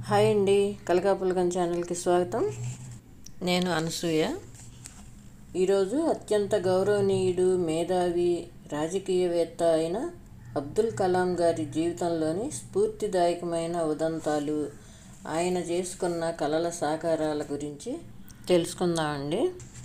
hi అండి కలకాపులకం ఛానల్కి స్వాగతం నేను అనసూయ ఈరోజు అత్యంత గౌరవనీయుడు మేధావి రాజకీయవేత్త అయిన అబ్దుల్ కలాం గారి జీవితంలోని స్ఫూర్తిదాయకమైన ఉదంతాలు ఆయన చేసుకున్న కలల సాకారాల గురించి తెలుసుకుందామండి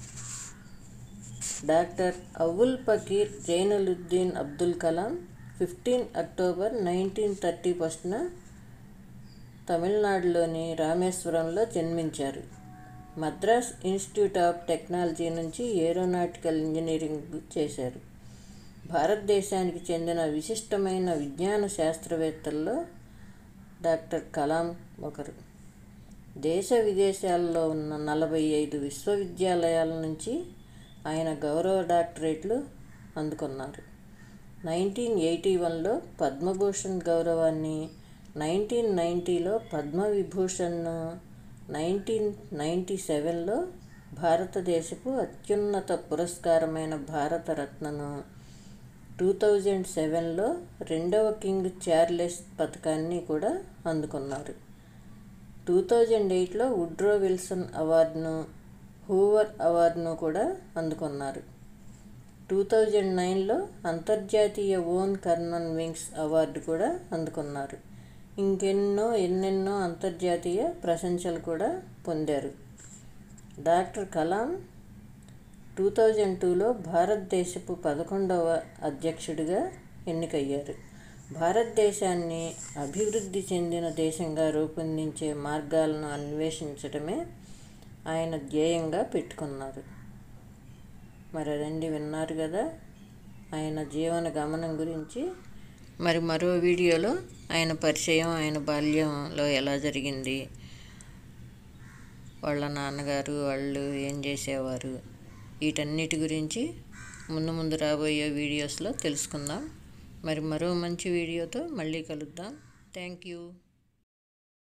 doctor Avul Pakir Jainulabdeen Abdul Kalam fifteen October nineteen thirty ఫస్ట్న తమిళనాడులోని రామేశ్వరంలో జన్మించారు మద్రాస్ ఇన్స్టిట్యూట్ ఆఫ్ టెక్నాలజీ నుంచి ఏరోనాటికల్ ఇంజనీరింగ్ చేశారు భారతదేశానికి చెందిన విశిష్టమైన విజ్ఞాన శాస్త్రవేత్తల్లో డాక్టర్ కలాం ఒకరు దేశ విదేశాల్లో ఉన్న నలభై ఐదు విశ్వవిద్యాలయాల నుంచి ఆయన గౌరవ డాక్టరేట్లు అందుకున్నారు నైన్టీన్ ఎయిటీ వన్లో పద్మభూషణ్ గౌరవాన్ని నైన్టీన్ నైంటీలో పద్మవిభూషణ్ నైన్టీన్ నైంటీ సెవెన్లో భారతదేశపు అత్యున్నత పురస్కారమైన భారతరత్నను టూ థౌజండ్ సెవెన్లో రెండవ కింగ్ చార్లెస్ పథకాన్ని కూడా అందుకున్నారు టూ థౌజండ్ ఎయిట్లో వుడ్రో విల్సన్ అవార్డును హూవర్ అవార్డును కూడా అందుకున్నారు టూ థౌజండ్ నైన్లో అంతర్జాతీయ ఓన్ కర్నన్ వింగ్స్ అవార్డు కూడా అందుకున్నారు ఇంకెన్నో ఎన్నెన్నో అంతర్జాతీయ ప్రశంసలు కూడా పొందారు డాక్టర్ కలాం టూ థౌజండ్ టూలో భారతదేశపు పదకొండవ అధ్యక్షుడిగా ఎన్నికయ్యారు భారతదేశాన్ని అభివృద్ధి చెందిన దేశంగా రూపొందించే మార్గాలను అన్వేషించడమే ఆయన ధ్యేయంగా పెట్టుకున్నారు మరి అదండి విన్నారు కదా ఆయన జీవన గమనం గురించి మరి మరో వీడియోలో ఆయన పరిచయం ఆయన బాల్యంలో ఎలా జరిగింది వాళ్ళ నాన్నగారు వాళ్ళు ఏం చేసేవారు వీటన్నిటి గురించి ముందు ముందు రాబోయే వీడియోస్లో తెలుసుకుందాం మరి మరో మంచి వీడియోతో మళ్ళీ కలుద్దాం థ్యాంక్ యూ